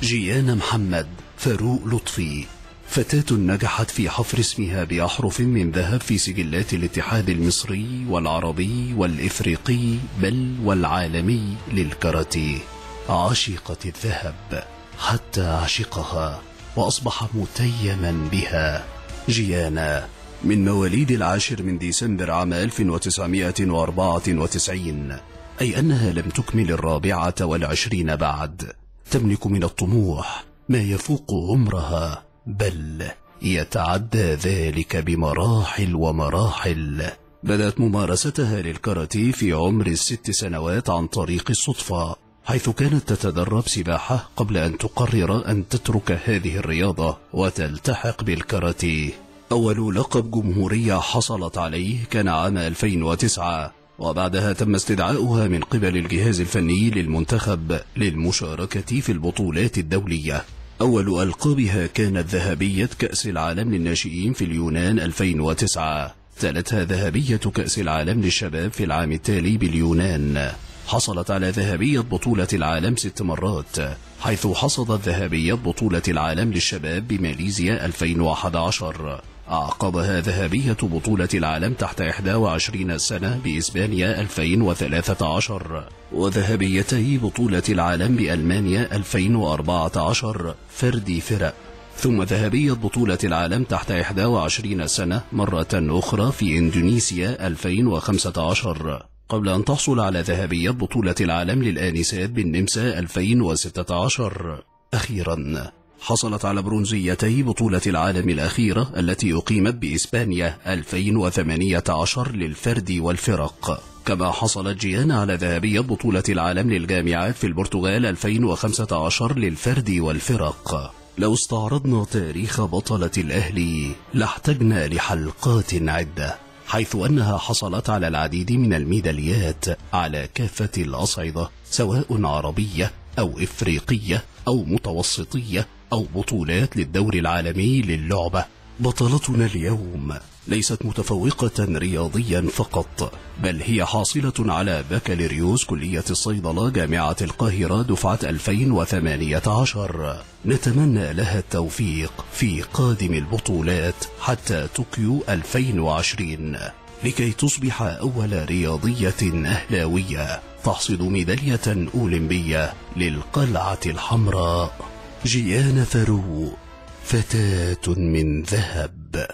جيانا محمد فاروق لطفي فتاة نجحت في حفر اسمها بأحرف من ذهب في سجلات الاتحاد المصري والعربي والإفريقي بل والعالمي للكاراتيه عشقت الذهب حتى عشقها وأصبح متيما بها جيانا من مواليد العاشر من ديسمبر عام 1994 أي أنها لم تكمل الرابعة والعشرين بعد تملك من الطموح ما يفوق عمرها بل يتعدى ذلك بمراحل ومراحل بدأت ممارستها للكاراتيه في عمر الست سنوات عن طريق الصدفة حيث كانت تتدرب سباحة قبل أن تقرر أن تترك هذه الرياضة وتلتحق بالكاراتيه أول لقب جمهورية حصلت عليه كان عام 2009 وبعدها تم استدعاؤها من قبل الجهاز الفني للمنتخب للمشاركة في البطولات الدولية أول ألقابها كانت ذهبية كأس العالم للناشئين في اليونان 2009 تلتها ذهبية كأس العالم للشباب في العام التالي باليونان حصلت على ذهبية بطولة العالم ست مرات حيث حصدت ذهبية بطولة العالم للشباب بماليزيا 2011 أعقبها ذهبية بطولة العالم تحت 21 سنة بإسبانيا 2013 وذهبيتي بطولة العالم بألمانيا 2014 فردي فرق ثم ذهبية بطولة العالم تحت 21 سنة مرة أخرى في إندونيسيا 2015 قبل أن تحصل على ذهبية بطولة العالم للآنسات بالنمسا 2016 أخيرا حصلت على برونزيتي بطولة العالم الأخيرة التي أقيمت بإسبانيا 2018 للفرد والفرق كما حصلت جيانا على ذهبية بطولة العالم للجامعات في البرتغال 2015 للفرد والفرق لو استعرضنا تاريخ بطلة الأهلي لاحتجنا لحلقات عدة حيث أنها حصلت على العديد من الميداليات على كافة الأصعدة سواء عربية أو إفريقية أو متوسطية أو بطولات للدور العالمي للعبة بطلتنا اليوم ليست متفوقة رياضيا فقط بل هي حاصلة على بكالوريوس كلية الصيدلة جامعة القاهرة دفعة 2018 نتمنى لها التوفيق في قادم البطولات حتى طوكيو 2020 لكي تصبح أول رياضية أهلاوية تحصد ميدالية أولمبية للقلعة الحمراء جيان فاروق فتاة من ذهب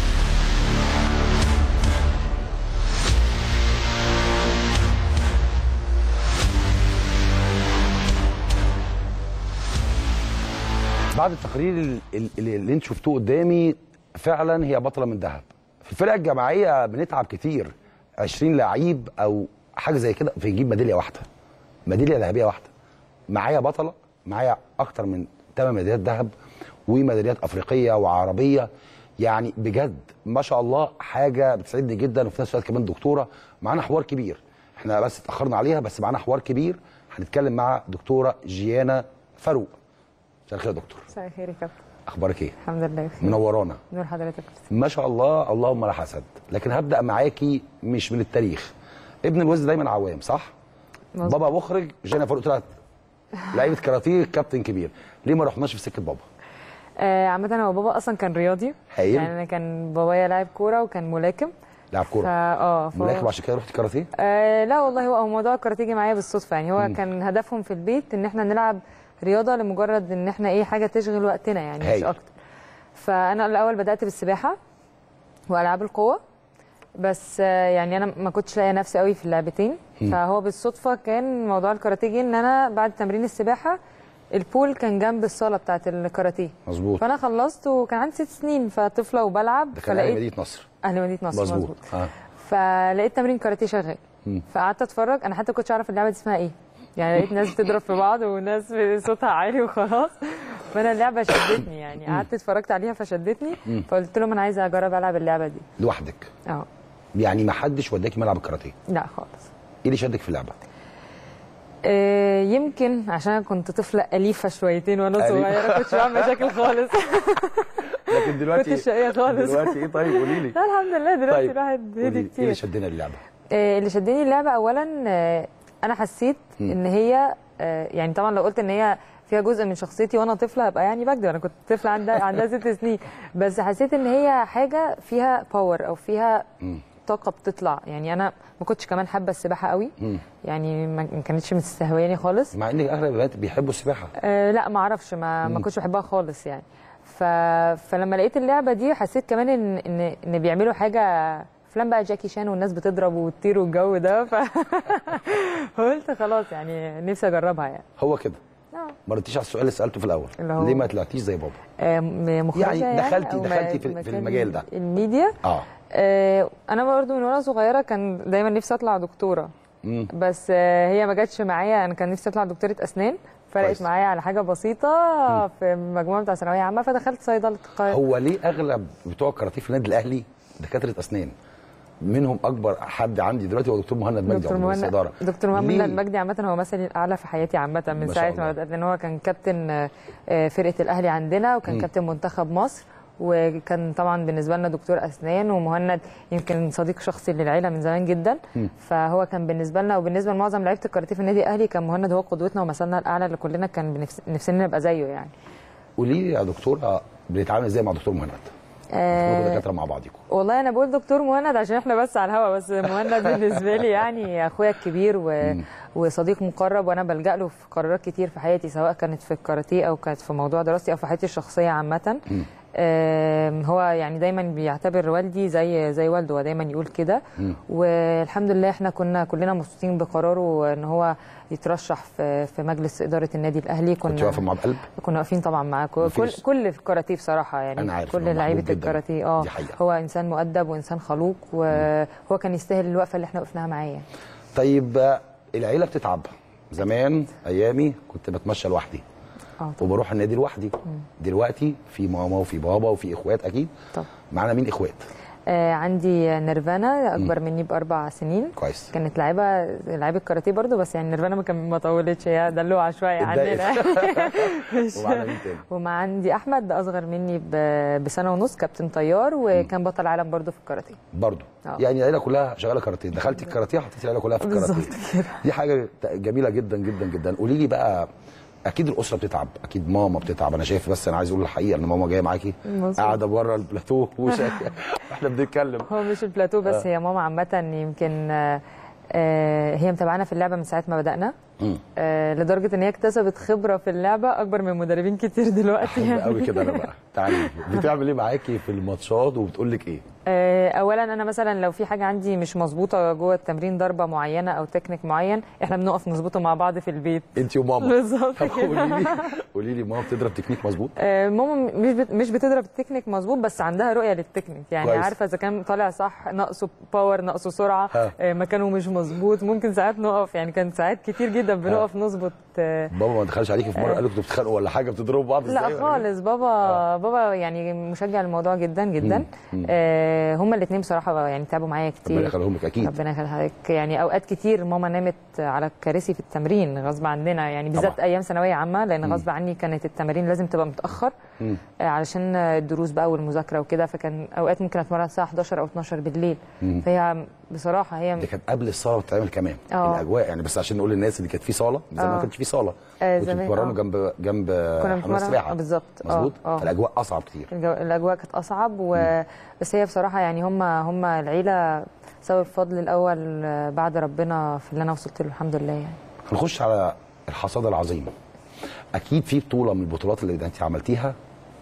بعد التقرير ال- ال- اللي اللي انتوا شفتوه قدامي فعلا هي بطله من ذهب في الفرق الجماعيه بنتعب كتير 20 لعيب او حاجه زي كده فيجيب ميداليه واحده ميداليه ذهبيه واحده معايا بطله معايا اكتر من 8 ميداليات ذهب وميداليات افريقيه وعربيه يعني بجد ما شاء الله حاجه بتسعدني جدا وفي نفس الوقت كمان دكتوره معانا حوار كبير احنا بس اتاخرنا عليها بس معانا حوار كبير هنتكلم مع دكتوره جيانا فاروق مساء الخير يا دكتور مساء الخير يا كابتن اخبارك ايه الحمد لله بخير منورانا نور حضرتك ما شاء الله اللهم لا حسد لكن هبدا معاكي مش من التاريخ ابن الوز دايما عوام صح مظبوط. بابا مخرج جينا فاروق طلعت لعيبه كاراتيه كابتن كبير ليه ما رحناش في سكه بابا آه عامة هو بابا أصلا كان رياضي هايل. يعني أنا كان بابايا لاعب كورة وكان ملاكم لاعب فا كوره اه فهو- ملاكم عشان كده رحت كاراتيه آه لا والله هو هو موضوع الكاراتيه جه معايا بالصدفة يعني هو كان هدفهم في البيت إن احنا نلعب رياضة لمجرد إن احنا إيه حاجة تشغل وقتنا يعني مش هايل. أكتر فأنا الأول بدأت بالسباحة وألعاب القوة بس آه، يعني انا ما كنتش لاقيه نفسي قوي في اللعبتين فهو بالصدفه كان موضوع الكاراتيه جه ان انا بعد تمرين السباحه البول كان جنب الصاله بتاعه الكاراتيه مظبوط فانا خلصت وكان عندي ست سنين فطفله وبلعب ده كان أهلي فلقيت مدينه نصر اهل مدينه نصر مظبوط مظبوط اه فلقيت تمرين كاراتيه شغال فقعدت اتفرج انا حتى كنتش اعرف اللعبه دي اسمها ايه يعني لقيت ناس بتضرب في بعض وناس صوتها عالي وخلاص فانا اللعبه شدتني يعني قعدت اتفرجت عليها فشدتني فقلت لهم انا عايزه اجرب العب اللعبه دي لوحدك اه يعني ما حدش وداكي ملعب الكاراتيه لا خالص ايه اللي شدك في اللعبه آه، يمكن عشان أنا كنت طفله اليفه شويتين وانا أليفة. صغيره كنتش بعمل مشاكل خالص لكن دلوقتي كنت شقيه خالص دلوقتي ايه طيب قولي لي لا الحمد لله دلوقتي طيب الواحد قولي هدي لي، ايه اللي كتير شدنا اللعبه آه، اللي شدني اللعبه اولا آه، انا حسيت ان هي آه، يعني طبعا لو قلت ان هي فيها جزء من شخصيتي وانا طفله هبقى يعني بكدب انا كنت طفله عندها عندها ست سنين بس حسيت ان هي حاجه فيها باور او فيها طاقه بتطلع يعني انا ما كنتش كمان حابه السباحه قوي يعني ما ما كانتش مستهوياني خالص مع ان اغلب البنات بيحبوا السباحه أه لا ما اعرفش ما ما كنتش بحبها خالص يعني ف... فلما لقيت اللعبه دي حسيت كمان ان ان ان بيعملوا حاجه افلام بقى جاكي شان والناس بتضرب وتطير والجو ده ف قلت خلاص يعني نفسي اجربها يعني هو كده آه. ما ردتيش على السؤال اللي سالته في الاول اللي هو- ليه ما طلعتيش زي بابا آه، م- مخرجه يعني دخلتي- أو دخلتي في- في مكان المجال ده. الميديا اه آه، انا برضو من وانا صغيره كان دايما نفسي اطلع دكتوره مم. بس آه، هي ما جاتش معايا انا كان نفسي اطلع دكتوره اسنان فرقت كويس. معايا على حاجه بسيطه في مجموعه بتاع ثانويه عامه فدخلت صيدله القاهره هو ليه اغلب بتوع الكاراتيه في النادي الاهلي دكاتره اسنان منهم اكبر حد عندي دلوقتي هو دكتور مهند مجدي دكتور عضو مجلس مهند الاداره دكتور مهند ليه؟ مجدي عامه هو مثلي الاعلى في حياتي عامه من ما شاء ساعه الله. ما بدات لان هو كان كابتن آه، آه، فرقه الاهلي عندنا وكان كابتن منتخب مصر وكان طبعا بالنسبه لنا دكتور اسنان ومهند يمكن صديق شخصي للعيله من زمان جدا فهو كان بالنسبه لنا وبالنسبه لمعظم لعيبه الكاراتيه في النادي الاهلي كان مهند هو قدوتنا ومثلنا الاعلى اللي كلنا كان بنفس- نفسنا نبقى زيه يعني قولي لي يا دكتوره بنتعامل ازاي مع دكتور مهند؟ آه، كلكم دكاتره مع بعضكم والله انا بقول دكتور مهند عشان احنا بس على الهوا بس مهند بالنسبه لي يعني اخويا الكبير و... وصديق مقرب وانا بلجا له في قرارات كتير في حياتي سواء كانت في الكاراتيه او كانت في موضوع دراستي او في حياتي الشخصيه عامه آم، هو يعني دايما بيعتبر والدي زي زي والده هو دايما يقول كده والحمد لله احنا كنا كلنا مبسوطين بقراره ان هو يترشح في في مجلس اداره النادي الاهلي كنت كنا واقفه معاه بقلب كنا واقفين طبعا معاه كل مفيش. كل في الكاراتيه بصراحه يعني أنا عارف إنه كل محبوب لعيبه جداً. الكاراتيه اه دي حقيقة. هو انسان مؤدب وانسان خلوق وهو كان يستاهل الوقفه اللي احنا وقفناها معاه يعني. طيب آه، العيله بتتعب زمان ايامي كنت بتمشى لوحدي اه وبروح النادي لوحدي دلوقتي في ماما وفي بابا وفي اخوات اكيد طب معانا مين اخوات آه عندي نيرفانا اكبر مني باربع سنين كويس كانت لعيبه لعيبه كاراتيه برضو بس يعني نيرفانا ما كان ما طولتش هي دلوعه شويه عننا مش- ومعانا مين تاني وما عندي احمد ده اصغر مني ب- بسنه ونص كابتن طيار وكان بطل عالم برضو في الكاراتيه برضه آه. يعني العيله كلها شغاله كاراتيه دخلتي الكاراتيه حطيتي العيله كلها في الكاراتيه بالظبط كده. دي حاجه جميله جدا جدا جدا قولي لي بقى اكيد الاسره بتتعب اكيد ماما بتتعب انا شايف بس انا عايز اقول الحقيقه ان ماما جايه معاكي مظبوط. قاعده بره البلاتو وشايفة- احنا بنتكلم هو مش البلاتو بس هي ماما عامة يمكن آه، آه، هي متابعانا في اللعبة من ساعة ما بدأنا مم. آه، لدرجة إن هي اكتسبت خبرة في اللعبة أكبر من مدربين كتير دلوقتي حلو يعني. قوي كده انا بقى تعالي بتعمل ايه معاكي في الماتشات وبتقول لك ايه آه، أولا أنا مثلا لو في حاجة عندي مش مظبوطة جوه التمرين ضربة معينة أو تكنيك معين إحنا بنقف نظبطه مع بعض في البيت انت وماما بالظبط طب كده. قولي لي قولي لي ماما بتضرب تكنيك مظبوط آه، ماما مش بت- مش بتضرب التكنيك مظبوط بس عندها رؤيه للتكنيك يعني كويس. عارفه اذا كان طالع صح ناقصه باور ناقصه سرعه ها. آه، مكانه مش مظبوط ممكن ساعات نقف يعني كان ساعات كتير جدا بنقف نظبط آه، بابا ما دخلش عليكي في مره قال لك انتوا بتتخانقوا ولا حاجه بتضربوا بعض ازاي لا ولا إيه؟ خالص بابا بابا يعني مشجع الموضوع جدا جدا آه هما الاثنين بصراحه يعني تعبوا معايا كتير ربنا يخليهم لك اكيد ربنا يخلي حضرتك يعني اوقات كتير ماما نامت على الكراسي في التمرين غصب عننا يعني بالذات طبعا. ايام ثانويه عامه لان غصب عني كانت التمارين لازم تبقى متاخر مم. آه، علشان الدروس بقى والمذاكره وكده فكان اوقات ممكن اتمرن الساعه 11 او 12 بالليل فهي بصراحه هي دي كانت قبل الصاله بتتعمل كمان آه. الاجواء يعني بس عشان نقول للناس اللي كانت في صاله زمان ما آه. كانش في صاله آه، كنتوا زمان، بتتمرنوا آه. جنب جنب كنا حمام بنتمرن السباحه آه، بالظبط آه، مظبوط آه. فالاجواء اصعب كتير الجو... الاجواء كانت اصعب و... بس هي بصراحه يعني هم هم العيله سبب الفضل الاول آه، بعد ربنا في اللي انا وصلت له الحمد لله يعني هنخش على الحصاد العظيم اكيد في بطوله من البطولات اللي انت عملتيها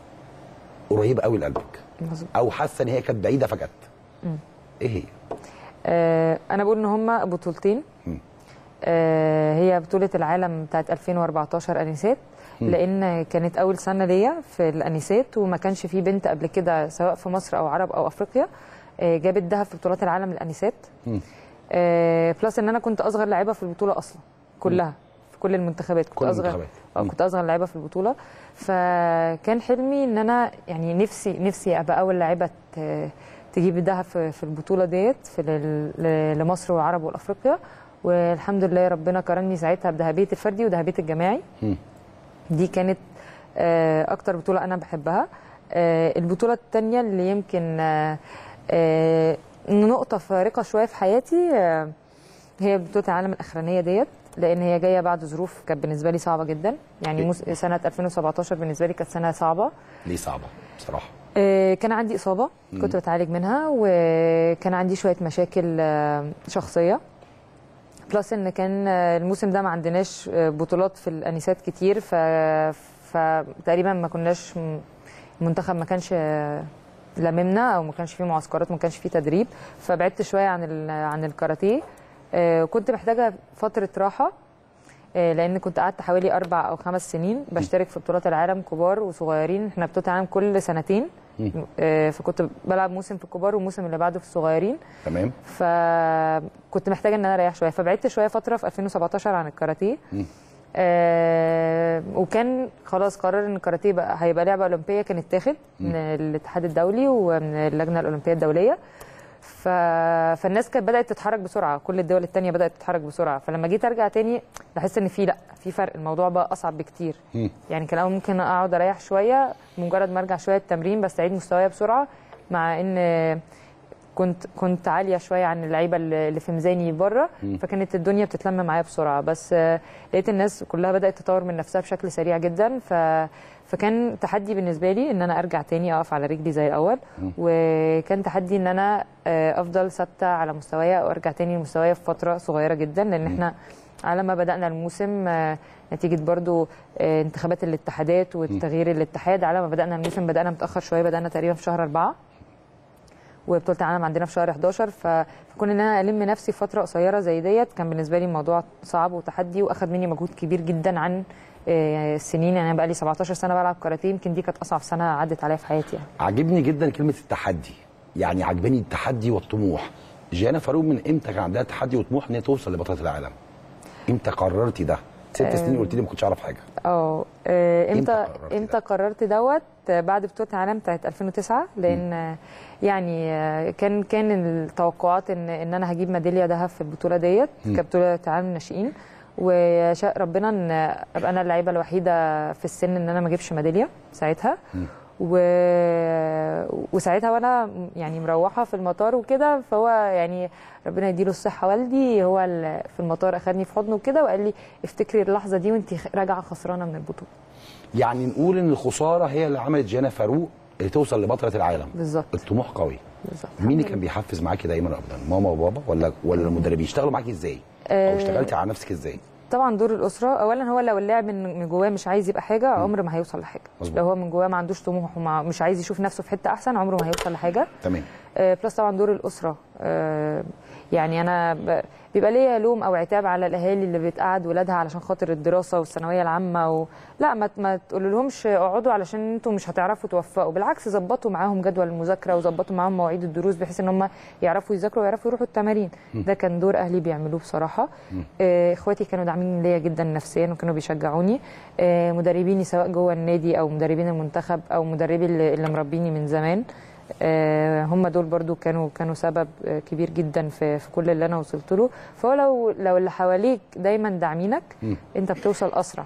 قريبه قوي لقلبك مظبوط. او حاسه ان هي كانت بعيده فجاه ايه هي آه، انا بقول ان هم بطولتين مم. آه، هي بطوله العالم بتاعت 2014 انسات لان كانت اول سنه ليا في الانسات وما كانش في بنت قبل كده سواء في مصر او عرب او افريقيا آه، جابت ذهب في بطولات العالم للانسات مم. آه، بلس ان انا كنت اصغر لاعيبه في البطوله اصلا كلها في كل المنتخبات كنت كل اصغر المنتخبات. اه مم. كنت اصغر لاعيبه في البطوله فكان حلمي ان انا يعني نفسي نفسي ابقى اول لاعيبه ت- تجيب الذهب في في البطوله ديت في لل- ل- لمصر والعرب والافريقيا والحمد لله ربنا كرمني ساعتها بذهبيه الفردي وذهبيه الجماعي مم. دي كانت آه، اكتر بطوله انا بحبها آه، البطوله الثانيه اللي يمكن آه، آه، نقطه فارقه شويه في حياتي آه، هي بطوله العالم الاخرانيه ديت لان هي جايه بعد ظروف كانت بالنسبه لي صعبه جدا يعني إيه؟ موس- سنه 2017 بالنسبه لي كانت سنه صعبه ليه صعبه بصراحه آه، كان عندي اصابه كنت بتعالج منها وكان عندي شويه مشاكل آه، شخصيه بلس ان كان آه، الموسم ده ما عندناش آه، بطولات في الانسات كتير ف فتقريبا ما كناش م- المنتخب ما كانش آه، لممنا او ما كانش فيه معسكرات ما كانش فيه تدريب فبعدت شويه عن ال- عن الكاراتيه آه، كنت محتاجه فتره راحه آه، لان كنت قعدت حوالي اربع او خمس سنين بشترك في بطولات العالم كبار وصغيرين احنا بطولة العالم كل سنتين آه، فكنت بلعب موسم في الكبار والموسم اللي بعده في الصغيرين تمام فكنت محتاجه ان انا اريح شويه فبعدت شويه فتره في 2017 عن الكاراتيه آه وكان خلاص قرار ان الكاراتيه بقى هيبقى لعبه اولمبيه كان اتاخد من الاتحاد الدولي ومن اللجنه الاولمبيه الدوليه ف... فالناس كانت بدات تتحرك بسرعه كل الدول التانية بدات تتحرك بسرعه فلما جيت ارجع تاني لاحظت ان في لا في فرق الموضوع بقى اصعب بكتير يعني كان الاول ممكن اقعد اريح شويه مجرد ما ارجع شويه التمرين بستعيد مستواي بسرعه مع ان كنت كنت عاليه شويه عن اللعيبه اللي اللي في ميزاني بره فكانت الدنيا بتتلم معايا بسرعه بس آه، لقيت الناس كلها بدات تطور من نفسها بشكل سريع جدا ف فكان تحدي بالنسبه لي ان انا ارجع تاني اقف على رجلي زي الاول وكان تحدي ان انا آه، افضل ثابته على مستوايا او ارجع تاني لمستوايا في فتره صغيره جدا لان احنا على ما بدانا الموسم آه، نتيجه برضو آه، انتخابات الاتحادات وتغيير الاتحاد على ما بدانا الموسم بدانا متاخر شويه بدانا تقريبا في شهر أربعة وبطوله العالم عندنا في شهر 11 ف- فكون ان انا الم نفسي في فتره قصيره زي ديت كان بالنسبه لي الموضوع صعب وتحدي واخد مني مجهود كبير جدا عن آه، السنين يعني انا بقى لي 17 سنه بلعب كاراتيه يمكن دي كانت اصعب سنه عدت عليا في حياتي يعني. عاجبني جدا كلمه التحدي يعني عجباني التحدي والطموح جيانا فاروق من امتى كان عندها تحدي وطموح ان هي توصل لبطله العالم امتى قررتي ده ست سنين قلت لي ما كنتش اعرف حاجه اه آه، إمتى امتى قررتي امتى قررت دوت آه، بعد بطوله العالم بتاعت 2009 لان آه، يعني آه، كان كان التوقعات ان ان انا هجيب ميداليه ذهب في البطوله ديت كبطوله عالم الناشئين وشاء ربنا ان ابقى انا اللعيبه الوحيده في السن ان انا ما اجيبش ميداليه ساعتها و... وساعتها وانا يعني مروحه في المطار وكده فهو يعني ربنا يديله الصحه والدي هو ال- في المطار اخدني في حضنه كده وقال لي افتكري اللحظه دي وانت راجعه خسرانه من البطوله يعني نقول ان الخساره هي اللي عملت جيانا فاروق اللي توصل لبطله العالم بالظبط الطموح قوي بالظبط مين اللي كان بيحفز معاكي دايما ابدا ماما وبابا ولا ولا المدربين اشتغلوا معاكي ازاي او اشتغلتي على نفسك ازاي طبعا دور الاسره اولا هو لو اللاعب من من جواه مش عايز يبقى حاجه عمره ما هيوصل لحاجه مظبوط. لو هو من جواه ما عندوش طموح ومش عايز يشوف نفسه في حته احسن عمره ما هيوصل لحاجه تمام آه، بلس طبعا دور الاسره آه، يعني انا ب- بيبقى ليا لوم او عتاب على الاهالي اللي بتقعد ولادها علشان خاطر الدراسه والثانويه العامه و... لا ما ما تقول لهمش اقعدوا علشان انتوا مش هتعرفوا توفقوا بالعكس ظبطوا معاهم جدول المذاكره وظبطوا معاهم مواعيد الدروس بحيث ان هم يعرفوا يذاكروا ويعرفوا يروحوا التمارين ده كان دور اهلي بيعملوه بصراحه آه، اخواتي كانوا داعمين ليا جدا نفسيا وكانوا بيشجعوني آه، مدربيني سواء جوه النادي او مدربين المنتخب او مدربي اللي اللي مربيني من زمان آه، هم دول برضو كانوا كانوا سبب آه، كبير جدا في في كل اللي انا وصلت له فهو لو لو اللي حواليك دايما داعمينك انت بتوصل اسرع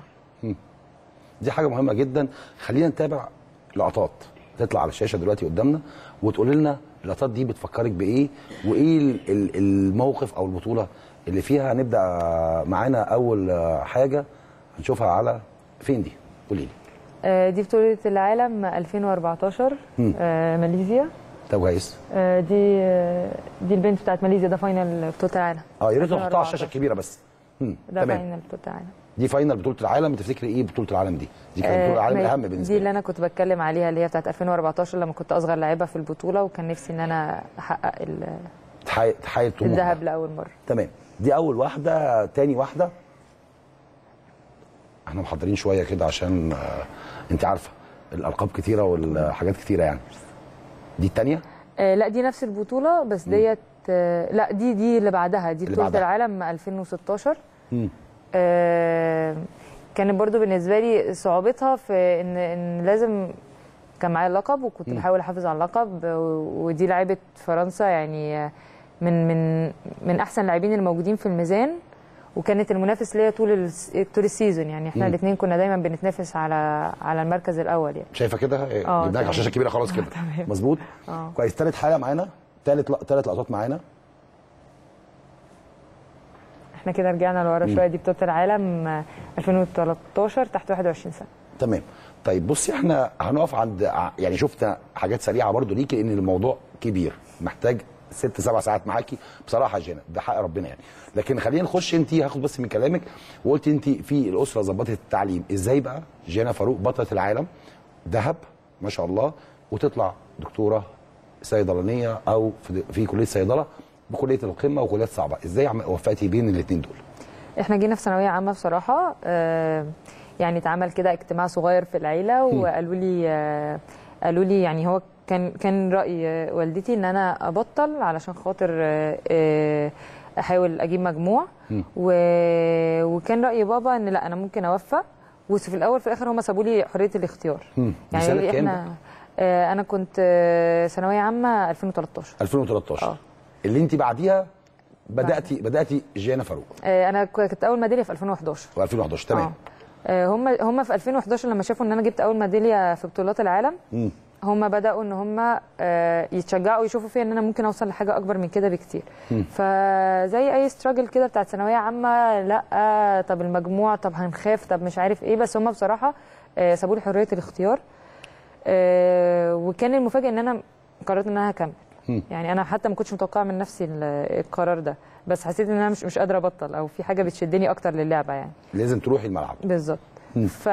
دي حاجه مهمه جدا خلينا نتابع لقطات تطلع على الشاشه دلوقتي قدامنا وتقول لنا اللقطات دي بتفكرك بايه وايه ال- ال- الموقف او البطوله اللي فيها هنبدا معانا اول حاجه هنشوفها على فين دي قولي لي آه، دي بطولة العالم 2014 آه، ماليزيا طب كويس آه، دي آه، دي البنت بتاعت ماليزيا ده فاينل بطولة العالم اه يا ريت نحطها على 2014. الشاشه الكبيره بس مم. ده تمام فاينل بطولة العالم دي فاينل بطوله العالم تفتكري ايه بطوله العالم دي دي كانت آه، بطوله العالم ما- الاهم دي بالنسبه اللي لي انا كنت بتكلم عليها اللي هي بتاعت 2014 لما كنت اصغر لعيبه في البطوله وكان نفسي ان انا احقق ال- تحقق تحقق الطموح ده. الذهب لاول مره تمام دي اول واحده تاني واحده احنا محضرين شويه كده عشان آه، انت عارفه الالقاب كتيره والحاجات كتيره يعني دي التانيه آه لا دي نفس البطوله بس ديت آه لا دي دي اللي بعدها دي اللي بطوله بعدها. العالم 2016 مم. آه كانت برضو بالنسبه لي صعوبتها في ان ان لازم كان معايا اللقب وكنت بحاول احافظ على اللقب و- ودي لعيبه فرنسا يعني آه، من من من احسن اللاعبين الموجودين في الميزان وكانت المنافس ليا طول الس- طول السيزون يعني احنا الاثنين كنا دايما بنتنافس على على المركز الاول يعني شايفه كده آه، جبناك على تمام. الشاشه الكبيره خلاص كده تمام. مظبوط آه. كويس تالت حاجه معانا تالت لا... تالت لقطات معانا احنا كده رجعنا لورا شويه دي بطوله العالم آه، 2013 تحت 21 سنه تمام طيب بصي احنا هنقف عند ع- يعني شفنا حاجات سريعه برضو ليكي ان الموضوع كبير محتاج ست سبع ساعات معاكي بصراحه يا جينا ده حق ربنا يعني لكن خلينا نخش انت هاخد بس من كلامك وقلت انت في الاسره ظبطت التعليم ازاي بقى جينا فاروق بطله العالم ذهب ما شاء الله وتطلع دكتوره صيدلانيه او في, في كليه صيدله بكليه القمه وكليات صعبه ازاي عم- وفقتي بين الاثنين دول احنا جينا في ثانويه عامه بصراحه آه، يعني اتعمل كده اجتماع صغير في العيله وقالوا لي آه، قالوا لي يعني هو كان كان راي آه، والدتي ان انا ابطل علشان خاطر آه، آه، احاول اجيب مجموع و... وكان راي بابا ان لا انا ممكن اوفق وفي الاول في الاخر هم سابوا لي حريه الاختيار مم. دي سنة كام بقى؟ آه، انا كنت آه، ثانويه عامه 2013 2013 آه. اللي انت بعديها بداتي بداتي جيانا فاروق آه، انا كنت اول ميداليه في 2011 و2011 تمام آه، هم هم في 2011 لما شافوا ان انا جبت اول ميداليه في بطولات العالم مم. هم بداوا ان هم آه، يتشجعوا يشوفوا فيا ان انا ممكن اوصل لحاجه اكبر من كده بكتير فزي اي ستراجل كده بتاعت ثانويه عامه لا طب المجموع طب هنخاف طب مش عارف ايه بس هم بصراحه آه، سابوا لي حريه الاختيار آه، وكان المفاجئ ان انا قررت ان انا هكمل يعني انا حتى ما كنتش متوقعه من نفسي ال- القرار ده بس حسيت ان انا مش مش قادره ابطل او في حاجه بتشدني اكتر للعبه يعني لازم تروحي الملعب بالظبط ف...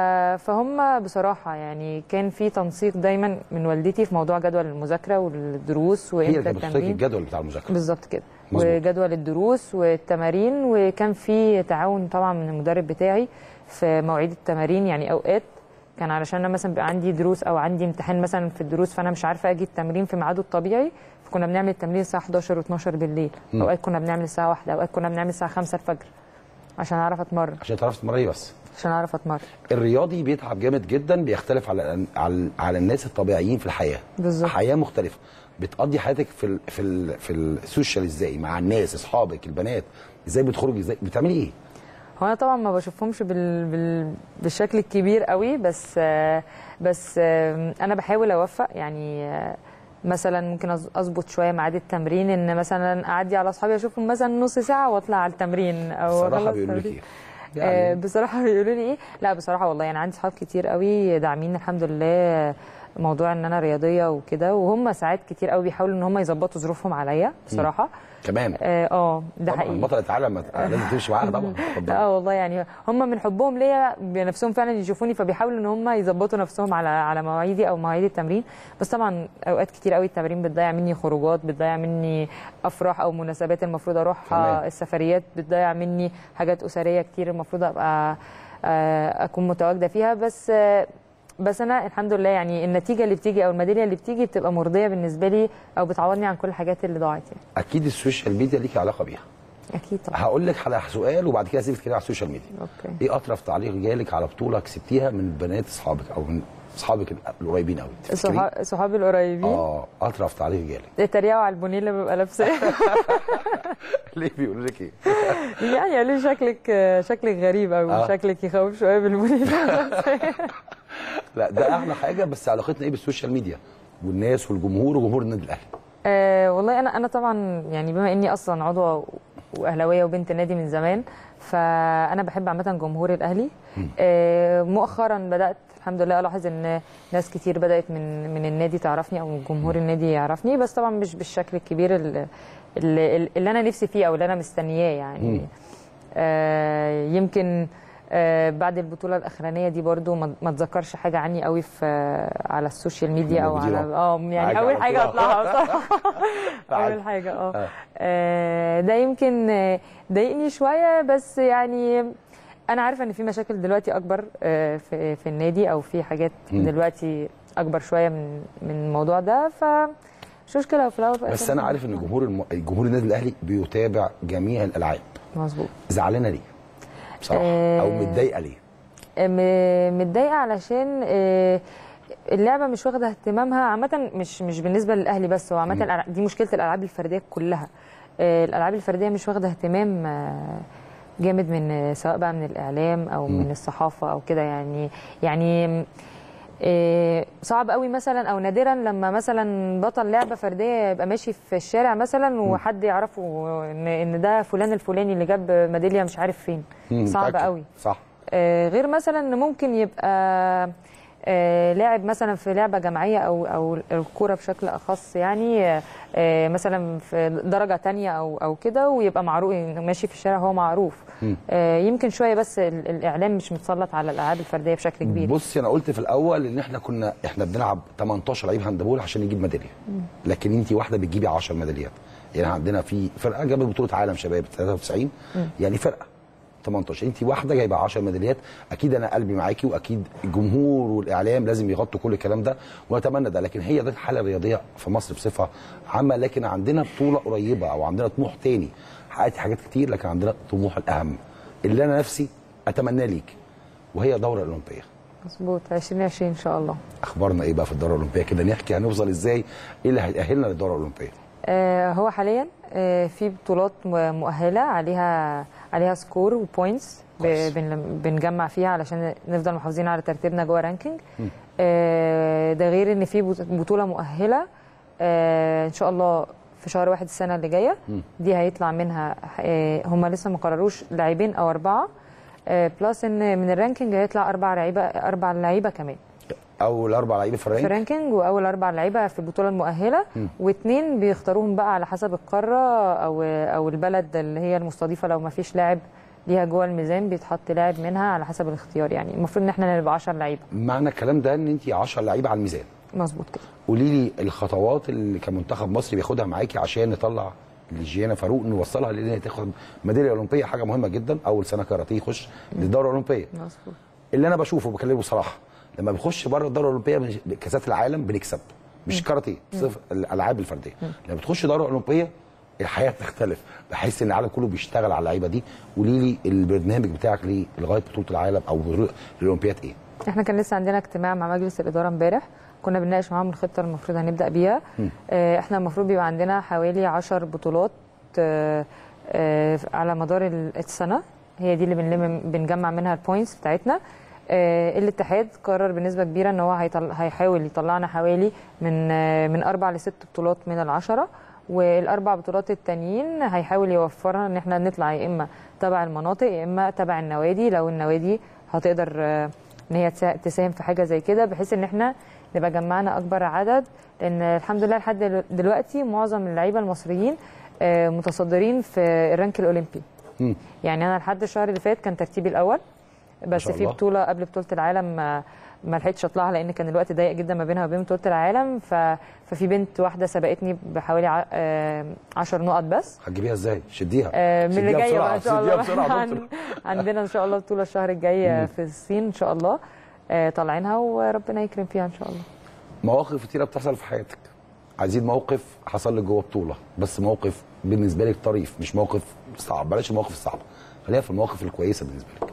فهم بصراحه يعني كان في تنسيق دايما من والدتي في موضوع جدول المذاكره والدروس هي وامتى اللي بتحطي التمرين الجدول بتاع المذاكره بالظبط كده مظبوط. وجدول الدروس والتمارين وكان في تعاون طبعا من المدرب بتاعي في مواعيد التمارين يعني اوقات كان علشان انا مثلا بيبقى عندي دروس او عندي امتحان مثلا في الدروس فانا مش عارفه اجي التمرين في ميعاده الطبيعي فكنا بنعمل التمرين الساعه 11 و12 بالليل اوقات كنا بنعمل الساعه 1 اوقات كنا بنعمل الساعه 5 الفجر عشان اعرف اتمرن عشان تعرفي تمرني بس عشان اعرف اتمرن الرياضي بيتعب جامد جدا بيختلف على على, على الناس الطبيعيين في الحياه بالظبط. حياه مختلفه بتقضي حياتك في ال في ال في السوشيال ازاي مع الناس اصحابك البنات ازاي بتخرجي ازاي بتعملي ايه هو انا طبعا ما بشوفهمش بال... بال... بالشكل الكبير قوي بس آه، بس آه، انا بحاول اوفق يعني آه، مثلا ممكن أظ- اظبط شويه ميعاد التمرين ان مثلا اعدي على اصحابي اشوفهم مثلا نص ساعه واطلع على التمرين او الصراحه أخلص بيقولوا لك تمرين. ايه آه، يعني بصراحه بيقولوا لي ايه لا بصراحه والله يعني عندي صحاب كتير قوي داعمين الحمد لله موضوع ان انا رياضيه وكده وهم ساعات كتير قوي بيحاولوا ان هم يظبطوا ظروفهم عليا بصراحه كمان اه آه، ده طبعا حقيقي بطلة العالم ما- لازم تمشي معاها طبعا اتفضلي. اه والله يعني هم من حبهم ليا بنفسهم فعلا يشوفوني فبيحاولوا ان هم يظبطوا نفسهم على على مواعيدي او مواعيد التمرين بس طبعا اوقات كتير قوي التمرين بتضيع مني خروجات بتضيع مني افراح او مناسبات المفروض تمام. اروحها السفريات بتضيع مني حاجات اسريه كتير المفروض ابقى آه، اكون متواجده فيها بس آه، بس انا الحمد لله يعني النتيجه اللي بتيجي او الميداليه اللي بتيجي بتبقى مرضيه بالنسبه لي او بتعوضني عن كل الحاجات اللي ضاعت يعني اكيد السوشيال ميديا ليكي علاقه بيها اكيد طبعا هقول لك على سؤال وبعد كده اسيبك تتكلمي على السوشيال ميديا اوكي ايه اطرف تعليق جالك على بطوله كسبتيها من بنات اصحابك او من اصحابك القريبين قوي تفتكري؟ صحا- صحابي القريبين اه اطرف تعليق جالك اتريقوا على البونيه اللي ببقى لابساه ليه بيقولوا لك ايه يعني قالوا لي شكلك شكلك غريب قوي آه. شكلك يخوف شويه بالبونيه اللي أنا لابساه. لا ده احلى حاجه بس علاقتنا ايه بالسوشيال ميديا والناس والجمهور وجمهور النادي الاهلي آه والله انا انا طبعا يعني بما اني اصلا عضوه واهلاويه وبنت نادي من زمان فانا بحب عامه جمهور الاهلي آه مؤخرا بدات الحمد لله الاحظ ان ناس كتير بدات من من النادي تعرفني او جمهور النادي يعرفني بس طبعا مش بالشكل الكبير اللي, اللي, اللي انا نفسي فيه او اللي انا مستنياه يعني آه يمكن آه بعد البطوله الاخرانيه دي برضو ما ما اتذكرش حاجه عني قوي في على السوشيال ميديا او موجودين على أهو. اه معاك يعني اول على حاجه طول. اطلعها صراحه عادي. اول حاجه اه آه. آه، ده يمكن آه، ضايقني شويه بس يعني انا عارفه ان في مشاكل دلوقتي اكبر آه، في في النادي او في حاجات دلوقتي اكبر شويه من من الموضوع ده ف مش مشكله وفي الاول وفي بس الآخر انا عارف ان جمهور الم... جمهور النادي الاهلي بيتابع جميع الالعاب مظبوط زعلانه ليه بصراحه آه. او متضايقه ليه م- متضايقه علشان آه، اللعبه مش واخده اهتمامها عامه مش مش بالنسبه للاهلي بس هو عامه الألع- دي مشكله الالعاب الفرديه كلها آه، الالعاب الفرديه مش واخده اهتمام آه، جامد من آه، سواء بقى من الاعلام او من الصحافه او كده يعني يعني إيه، صعب قوي مثلا او نادرا لما مثلا بطل لعبه فرديه يبقى ماشي في الشارع مثلا وحد يعرفه ان ان ده فلان الفلاني اللي جاب ميداليه مش عارف فين مم، صعب متأكد. قوي صح آه، غير مثلا ان ممكن يبقى آه، لاعب مثلا في لعبه جماعيه او او الكوره بشكل اخص يعني آه، آه، مثلا في درجه تانية او او كده ويبقى معروف إنه ماشي في الشارع هو معروف آه، يمكن شويه بس ال- الاعلام مش متسلط على الالعاب الفرديه بشكل كبير بصي انا قلت في الاول ان احنا كنا احنا بنلعب 18 لعيب هاندبول عشان نجيب ميداليه لكن انت واحده بتجيبي 10 ميداليات يعني عندنا في فرقه جابت بطوله عالم شباب 93 يعني فرقه 18 انت واحده جايبه 10 ميداليات اكيد انا قلبي معاكي واكيد الجمهور والاعلام لازم يغطوا كل الكلام ده واتمنى ده لكن هي ده الحاله الرياضيه في مصر بصفه عامه لكن عندنا بطوله قريبه او عندنا طموح تاني حققتي حاجات كتير لكن عندنا طموح الاهم اللي انا نفسي اتمناه ليك وهي الدوره الاولمبيه مظبوط 2020 ان شاء الله اخبارنا ايه بقى في الدوره الاولمبيه كده نحكي هنوصل ازاي ايه اللي هيأهلنا للدوره الاولمبيه آه، هو حاليا آه، في بطولات م- مؤهله عليها عليها سكور وبوينتس كويس. بنجمع فيها علشان نفضل محافظين على ترتيبنا جوه رانكينج آه، ده غير ان في بط- بطوله مؤهله آه، ان شاء الله في شهر واحد السنه اللي جايه دي هيطلع منها هم لسه ما قرروش لاعبين او اربعه آه، بلس ان من الرانكينج هيطلع اربع لعيبه اربع لعيبه كمان اول اربع لعيبه في في الرانك رانكينج واول اربع لعيبه في البطوله المؤهله واثنين بيختاروهم بقى على حسب القاره او او البلد اللي هي المستضيفه لو ما فيش لاعب ليها جوه الميزان بيتحط لاعب منها على حسب الاختيار يعني المفروض ان احنا نبقى 10 لعيبه معنى الكلام ده ان انت 10 لعيبه على الميزان مظبوط كده قولي لي الخطوات اللي كمنتخب مصر بياخدها معاكي عشان نطلع لجيانا فاروق نوصلها لان هي تاخد ميداليه اولمبيه حاجه مهمه جدا اول سنه كاراتيه يخش للدوره الاولمبيه مظبوط اللي انا بشوفه بكلمه بصراحه لما بنخش بره الدوره الاولمبيه بن- كاسات العالم بنكسب مش كاراتيه صفر الالعاب الفرديه لما بتخش دوره اولمبيه الحياه بتختلف بحس ان العالم كله بيشتغل على اللعيبه دي قولي لي البرنامج بتاعك ليه لغايه بطوله العالم او الاولمبياد ايه؟ احنا كان لسه عندنا اجتماع مع مجلس الاداره امبارح كنا بنناقش معاهم الخطه المفروض هنبدا بيها آه، احنا المفروض بيبقى عندنا حوالي 10 بطولات آه، آه، على مدار ال- السنه هي دي اللي بنلم بنجمع منها البوينتس بتاعتنا آه، الاتحاد قرر بنسبه كبيره ان هو هيطل... هيحاول يطلعنا حوالي من آه، من اربع لست بطولات من العشره والاربع بطولات التانيين هيحاول يوفرها ان احنا نطلع يا اما تبع المناطق يا اما تبع النوادي لو النوادي هتقدر آه، ان هي تسا- تساهم في حاجه زي كده بحيث ان احنا نبقى جمعنا اكبر عدد لان الحمد لله لحد دلو- دلوقتي معظم اللعيبه المصريين آه، متصدرين في الرانك الاولمبي مم. يعني انا لحد الشهر اللي فات كان ترتيبي الاول بس شاء في الله. بطوله قبل بطوله العالم ما ما لحقتش اطلعها لان كان الوقت ضيق جدا ما بينها وبين بطوله العالم ف... ففي بنت واحده سبقتني بحوالي ع... آه، 10 نقط بس هتجيبيها ازاي؟ شديها آه، من اللي شديها جايه بسرعة، بقى ان شاء شديها الله بسرعة يا عن- دكتور. عندنا ان شاء الله بطوله الشهر الجاي في الصين ان شاء الله آه، طالعينها وربنا يكرم فيها ان شاء الله مواقف كتيره بتحصل في حياتك عايزين موقف حصل لك جوه بطوله بس موقف بالنسبه لك طريف مش موقف صعب بلاش المواقف الصعبه خلينا في المواقف الكويسه بالنسبه لك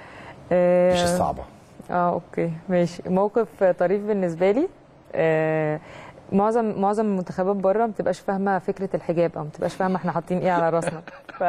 آه، مش الصعبه اه اوكي ماشي موقف طريف بالنسبه لي آه معظم معظم المنتخبات بره ما بتبقاش فاهمه فكره الحجاب او ما بتبقاش فاهمه احنا حاطين ايه على راسنا ف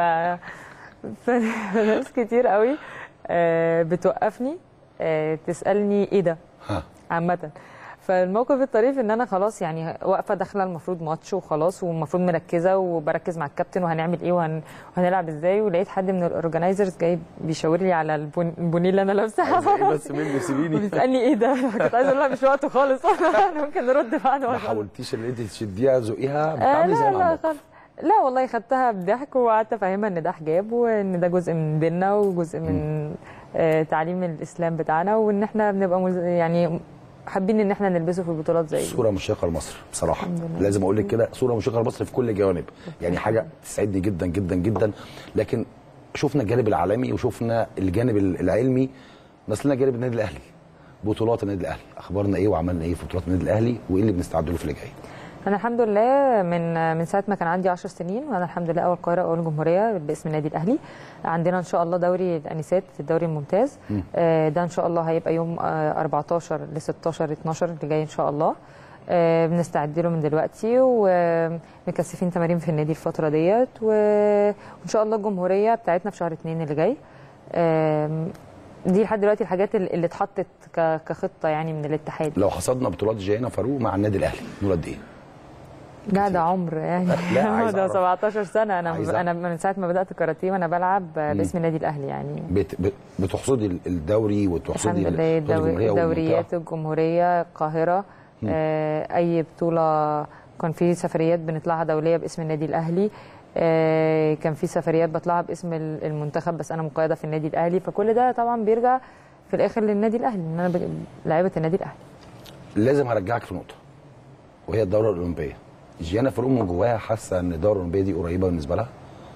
فناس كتير قوي آه بتوقفني آه تسالني ايه ده ها عامه فالموقف الطريف ان انا خلاص يعني واقفه داخله المفروض ماتش وخلاص والمفروض مركزه وبركز مع الكابتن وهنعمل ايه وهن... وهنلعب ازاي ولقيت حد من الاورجنايزرز جاي بيشاور لي على البن... البونيه اللي انا لابساها ايه بس مني سيبيني وبيسالني ايه ده كنت عايزه اقول لها مش وقته خالص انا ممكن نرد بعد ما ما حاولتيش ان انت تشديها زقيها آه بتعملي زي لا لا العمود خالص لا والله خدتها بضحك وقعدت افهمها ان ده حجاب وان ده جزء من ديننا وجزء من آه تعليم الاسلام بتاعنا وان احنا بنبقى مز... يعني حابين ان احنا نلبسه في البطولات زي دي صوره مشرقه لمصر بصراحه الحمد لله. لازم اقول لك كده صوره مشرقه لمصر في كل الجوانب يعني حاجه تسعدني جدا جدا جدا لكن شفنا الجانب العالمي وشفنا الجانب العلمي مثلنا جانب النادي الاهلي بطولات النادي الاهلي اخبارنا ايه وعملنا ايه في بطولات النادي الاهلي وايه اللي بنستعد له في اللي جاي انا الحمد لله من من ساعه ما كان عندي 10 سنين وانا الحمد لله اول قاهره اول جمهوريه باسم النادي الاهلي عندنا ان شاء الله دوري الانسات الدوري الممتاز آه، ده ان شاء الله هيبقى يوم آه، 14 ل 16 12 اللي جاي ان شاء الله آه، بنستعد له من دلوقتي ومكثفين تمارين في النادي الفتره ديت و- وان شاء الله الجمهوريه بتاعتنا في شهر 2 اللي جاي آم، دي لحد دلوقتي الحاجات اللي اللي اتحطت ك- كخطه يعني من الاتحاد لو حصدنا بطولات جيانا فاروق مع النادي الاهلي نقول قد ايه؟ لا ده عمر يعني لا، عايز ده أعرف. 17 سنه انا عايز انا من ساعه ما بدات كاراتيه وانا بلعب باسم النادي الاهلي يعني بت... بت... بتحصدي ال- الدوري الحمد وتحصدي ال- لله بطولة دوري الجمهورية دوريات الجمهوريه القاهره آه اي بطوله كان في سفريات بنطلعها دوليه باسم النادي الاهلي آه كان في سفريات بطلعها باسم ال- المنتخب بس انا مقيده في النادي الاهلي فكل ده طبعا بيرجع في الاخر للنادي الاهلي ان انا ب- لعيبه النادي الاهلي لازم هرجعك في نقطه وهي الدوره الاولمبيه جيانا فاروق من جواها حاسه ان الدوره الاولمبيه دي قريبه بالنسبه لها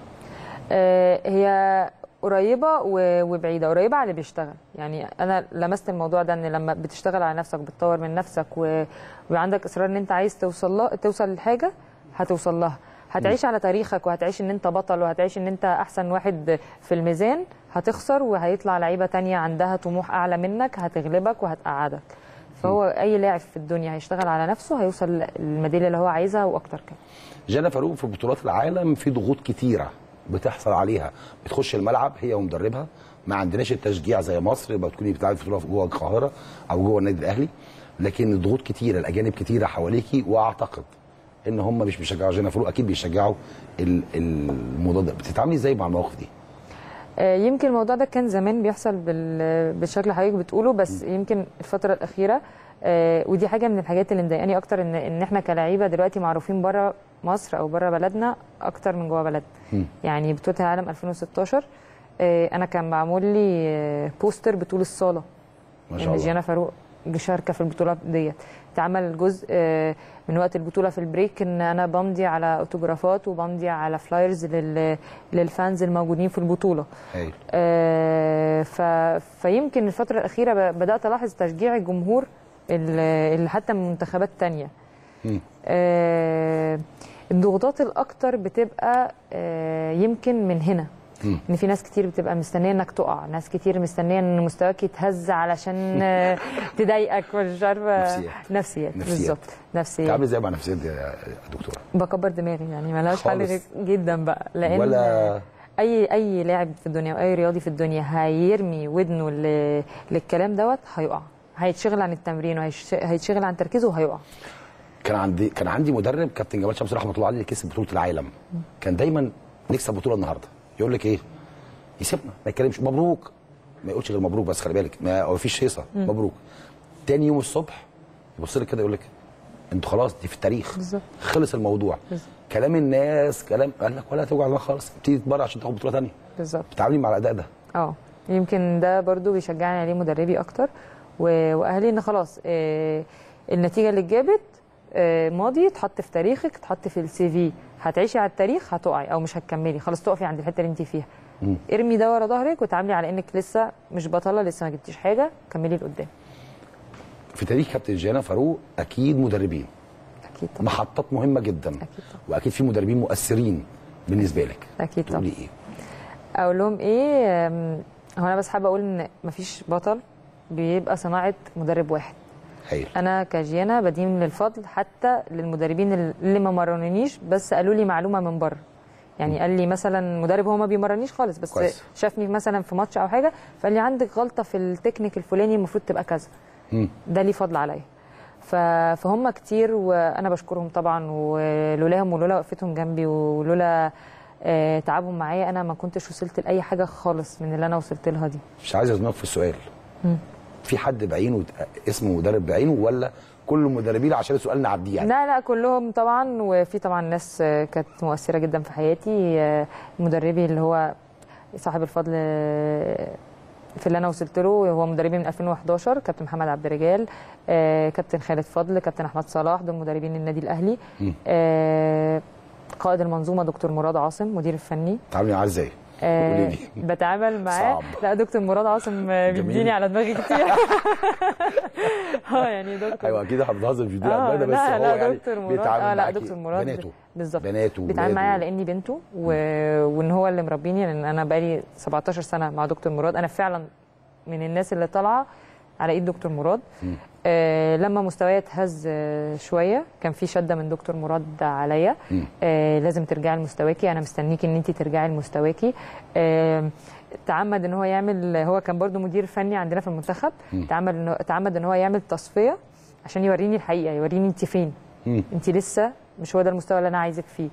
آه، هي قريبه و- وبعيده قريبه على اللي بيشتغل يعني انا لمست الموضوع ده ان لما بتشتغل على نفسك بتطور من نفسك و... وعندك اصرار ان انت عايز توصل لها توصل لحاجه هتوصل لها هتعيش على تاريخك وهتعيش ان انت بطل وهتعيش ان انت احسن واحد في الميزان هتخسر وهيطلع لعيبه تانية عندها طموح اعلى منك هتغلبك وهتقعدك فهو اي لاعب في الدنيا هيشتغل على نفسه هيوصل للميداليه اللي هو عايزها واكتر كمان جانا فاروق في بطولات العالم في ضغوط كتيره بتحصل عليها بتخش الملعب هي ومدربها ما عندناش التشجيع زي مصر يبقى تكوني بتلعبي في بطوله جوه القاهره او جوه النادي الاهلي لكن الضغوط كتيره الاجانب كتيره حواليكي واعتقد ان هم مش بيشجعوا جانا فاروق اكيد بيشجعوا ال- الموضوع ده بتتعاملي ازاي مع المواقف دي؟ آه، يمكن الموضوع ده كان زمان بيحصل بال- بالشكل اللي حضرتك بتقوله بس يمكن الفترة الأخيرة آه، ودي حاجة من الحاجات اللي مضايقاني أكتر إن إن إحنا كلاعيبة دلوقتي معروفين بره مصر أو بره بلدنا أكتر من جوه بلدنا. يعني بطولة العالم 2016 آه، أنا كان معمول لي آه، بوستر بطول الصالة ما شاء ان الله جيانا فاروق شاركه في البطوله ديت اتعمل جزء آه، من وقت البطوله في البريك ان انا بمضي على اوتوجرافات وبمضي على فلايرز لل... للفانز الموجودين في البطوله هايل آه، ف... فيمكن الفتره الاخيره ب- بدات الاحظ تشجيع الجمهور اللي اللي حتى من منتخبات تانية مم. آه، الضغوطات الاكتر بتبقى آه، يمكن من هنا مم. ان في ناس كتير بتبقى مستنيه انك تقع ناس كتير مستنيه ان مستواك يتهز علشان آه، تضايقك مش عارفه نفسيات. نفسيات نفسيات. بالظبط نفسيات بتتعاملي ازاي مع نفسيات دي يا دكتوره؟ بكبر دماغي يعني ملهاش حل خالص. غير جدا بقى لان ولا اي اي لاعب في الدنيا واي رياضي في الدنيا هيرمي ودنه ل- للكلام دوت هيقع هيتشغل عن التمرين وهيتشغل عن تركيزه وهيقع كان عندي كان عندي مدرب كابتن جمال شمس رحمه الله عليه اللي كسب بطوله العالم كان دايما نكسب بطوله النهارده يقول لك ايه يسيبنا ما يتكلمش مبروك ما يقولش غير مبروك بس خلي بالك ما ما فيش هيصه مبروك تاني يوم الصبح يبص لك كده يقول لك انتوا خلاص دي في التاريخ بالظبط. خلص الموضوع بالظبط. كلام الناس كلام قال لك ولا توجع دماغك خالص تيجي تتبرع عشان تاخد بطوله ثانيه بالظبط بتتعاملي مع الاداء ده اه يمكن ده برضو بيشجعني عليه مدربي اكتر و- واهلي ان خلاص آه، النتيجه اللي اتجابت آه، ماضي اتحط في تاريخك اتحط في السي في هتعيشي على التاريخ هتقعي او مش هتكملي خلاص تقفي عند الحته اللي انت فيها ارمي ده ورا ظهرك وتعاملي على انك لسه مش بطله لسه ما جبتيش حاجه كملي لقدام في تاريخ كابتن جانا فاروق اكيد مدربين اكيد طبعا محطات مهمه جدا اكيد طبعا واكيد في مدربين مؤثرين بالنسبه لك اكيد طبعا تقولي ايه اقول لهم ايه أم، هو انا بس حابه اقول ان مفيش بطل بيبقى صناعه مدرب واحد هايل انا كجيانا بدين للفضل حتى للمدربين اللي ما مرنونيش بس قالوا لي معلومه من بره يعني قال لي مثلا مدرب هو ما بيمرنيش خالص بس كويس. شافني مثلا في ماتش او حاجه فقال لي عندك غلطه في التكنيك الفلاني المفروض تبقى كذا مم. ده ليه فضل عليا ف- فهم كتير وانا بشكرهم طبعا ولولاهم ولولا وقفتهم جنبي ولولا آه، تعبهم معايا انا ما كنتش وصلت لاي حاجه خالص من اللي انا وصلت لها دي مش عايز ازنقك في السؤال في حد بعينه اسمه مدرب بعينه ولا كل المدربين عشان السؤال نعديه يعني لا لا كلهم طبعا وفي طبعا ناس آه، كانت مؤثره جدا في حياتي آه، مدربي اللي هو صاحب الفضل آه، في اللي انا وصلت له هو مدربي من 2011 كابتن محمد عبد الرجال آه، كابتن خالد فضل كابتن احمد صلاح دول مدربين النادي الاهلي آه، قائد المنظومه دكتور مراد عاصم مدير الفني تعاملي معاه ازاي؟ آه، قولي لي بتعامل معاه صعب. لا دكتور مراد عاصم آه، جميل. بيديني على دماغي كتير اه يعني دكتور ايوه اكيد احنا بنهزر في دي آه بس لا هو لا يعني دكتور مراد بيتعامل اه لا معاكي. دكتور مراد بناته بالظبط بناته بيتعامل ولاده. معايا على اني بنته و... وان هو اللي مربيني لان انا بقالي 17 سنه مع دكتور مراد انا فعلا من الناس اللي طالعه على ايد دكتور مراد آه لما مستواي اتهز آه شويه كان في شده من دكتور مراد عليا آه لازم ترجعي لمستواكي انا مستنيكي ان انت ترجعي لمستواكي آه تعمد ان هو يعمل هو كان برضو مدير فني عندنا في المنتخب تعمد ان تعمد ان هو يعمل تصفيه عشان يوريني الحقيقه يوريني انت فين انت لسه مش هو ده المستوى اللي انا عايزك فيه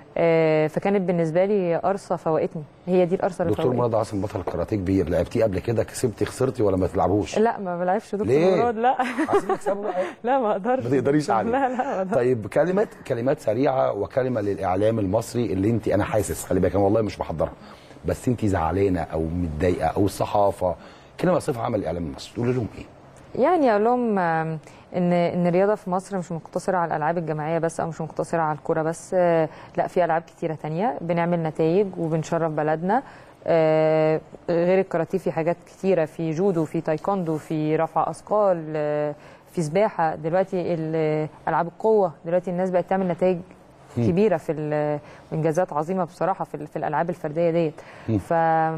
آه فكانت بالنسبه لي قرصه فوقتني هي دي القرصه اللي دكتور فوقتني مراد عاصم بطل كاراتيه كبير لعبتيه قبل كده كسبتي خسرتي ولا ما تلعبوش لا ما بلعبش دكتور ليه؟ مراد لا عايزين تكسبوا بقى لا ما اقدرش ما تقدريش عليه لا لا ما اقدرش طيب كلمات كلمات سريعه وكلمه للاعلام المصري اللي انت انا حاسس خلي بالك انا والله مش محضرها بس انت زعلانه او متضايقه او الصحافه كلمه صفه عمل الاعلام المصري تقول لهم ايه؟ يعني اقول لهم آم، ان ان الرياضه في مصر مش مقتصره على الالعاب الجماعيه بس او مش مقتصره على الكوره بس آه، لا في العاب كتيره تانية بنعمل نتائج وبنشرف بلدنا آه، غير الكاراتيه في حاجات كتيره في جودو في تايكوندو في رفع اثقال آه، في سباحه دلوقتي ال- العاب القوه دلوقتي الناس بقت تعمل نتائج كبيره في ال- وانجازات عظيمه بصراحه في, ال- في الالعاب الفرديه ديت ف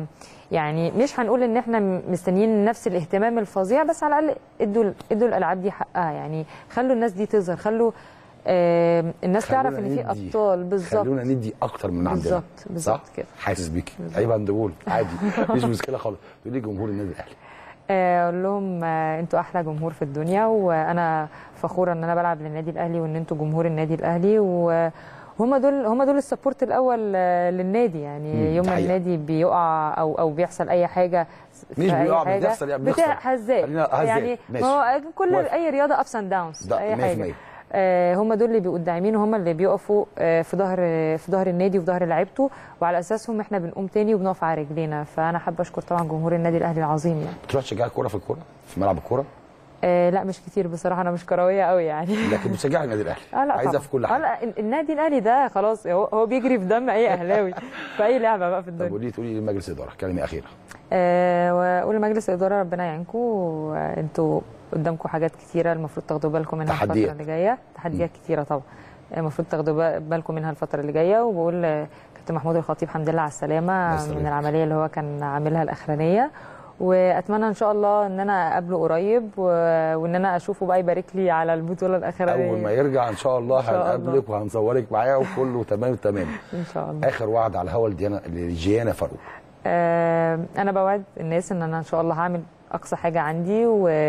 يعني مش هنقول ان احنا م- مستنيين نفس الاهتمام الفظيع بس على الاقل ادوا ادوا الالعاب دي حقها يعني خلوا الناس دي تظهر خلوا آه الناس تعرف ان في خلونا ندي- ابطال بالظبط خلونا ندي اكتر من عندنا بالظبط، بالظبط صح؟ كده. حاسس بيكي عيب هنقول عادي مفيش مشكله خالص تقول لي جمهور النادي الاهلي آه، اقول لهم آه، انتوا احلى جمهور في الدنيا وانا فخوره ان انا بلعب للنادي الاهلي وان انتوا جمهور النادي الاهلي وهم دول هم دول السبورت الاول آه، للنادي يعني مم، يوم دي ما حقيقة. النادي بيقع او او بيحصل اي حاجه في مش أي بيقع، حاجة، بتحصل يعني بيخسر. بتاع هزات خلينا هزات، يعني ماشي. ما هو كل موافق. اي رياضه ابس اند داونز ده اي 100%. حاجه آه، هم دول اللي بيبقوا الداعمين وهم اللي بيقفوا آه، في ظهر في ظهر النادي وفي ظهر لعيبته وعلى اساسهم احنا بنقوم تاني وبنقف على رجلينا فانا حابه اشكر طبعا جمهور النادي الاهلي العظيم يعني بتروح تشجعي كوره في الكوره في ملعب الكوره آه لا مش كتير بصراحه انا مش كرويه قوي يعني لكن بتشجعي النادي الاهلي اه لا عايزه طبعاً. في كل آه حاجه لا ال- النادي الاهلي ده خلاص هو هو بيجري في دم اي اهلاوي في اي لعبه بقى في طب الدنيا قولي تقولي لمجلس الاداره كلمه اخيره آه واقول لمجلس الاداره ربنا يعينكم انتوا قدامكم حاجات كتيره المفروض تاخدوا بالكم منها تحديات. الفتره اللي جايه تحديات كتيره طبعا المفروض تاخدوا بال- بالكم منها الفتره اللي جايه وبقول آه، كابتن محمود الخطيب الحمد لله على السلامه يسلمك. من العمليه اللي هو كان عاملها الاخرانيه واتمنى ان شاء الله ان انا اقابله قريب و... وان انا اشوفه بقى يبارك لي على البطوله الاخرانيه اول ما يرجع ان شاء الله إن شاء الله. هنقابلك وهنصورك معاه وكله تمام تمام ان شاء الله اخر وعد على الهوا لديانا لجيانا فاروق آه، انا بوعد الناس ان انا ان شاء الله هعمل اقصى حاجه عندي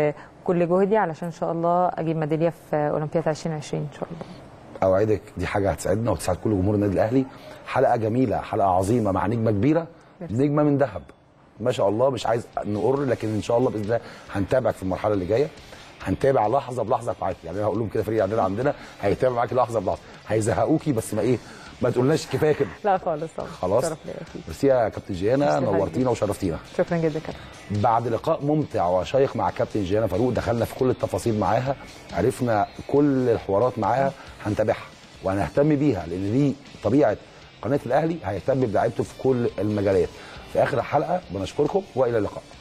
وكل جهدي علشان ان شاء الله اجيب ميداليه في اولمبياد 2020 ان شاء الله اوعدك دي حاجه هتسعدنا وتسعد كل جمهور النادي الاهلي حلقه جميله حلقه عظيمه مع نجمه كبيره نجمه من ذهب ما شاء الله مش عايز نقر لكن ان شاء الله باذن الله هنتابعك في المرحله اللي جايه هنتابع لحظه بلحظه معاكي يعني انا هقول لهم كده فريق عندنا عندنا هيتابع معاكي لحظه بلحظه هيزهقوكي بس ما ايه ما تقولناش كفايه كده لا خالص طبعا خلاص شرف ليا اكيد ميرسي يا كابتن جيانا ميرسي حبيبي. نورتينا وشرفتينا شكرا جدا كابتن بعد لقاء ممتع وشيق مع كابتن جيانا فاروق دخلنا في كل التفاصيل معاها عرفنا كل الحوارات معاها هنتابعها وهنهتم بيها لان دي طبيعه قناه الاهلي هيهتم بلعيبته في كل المجالات في اخر الحلقه بنشكركم والى اللقاء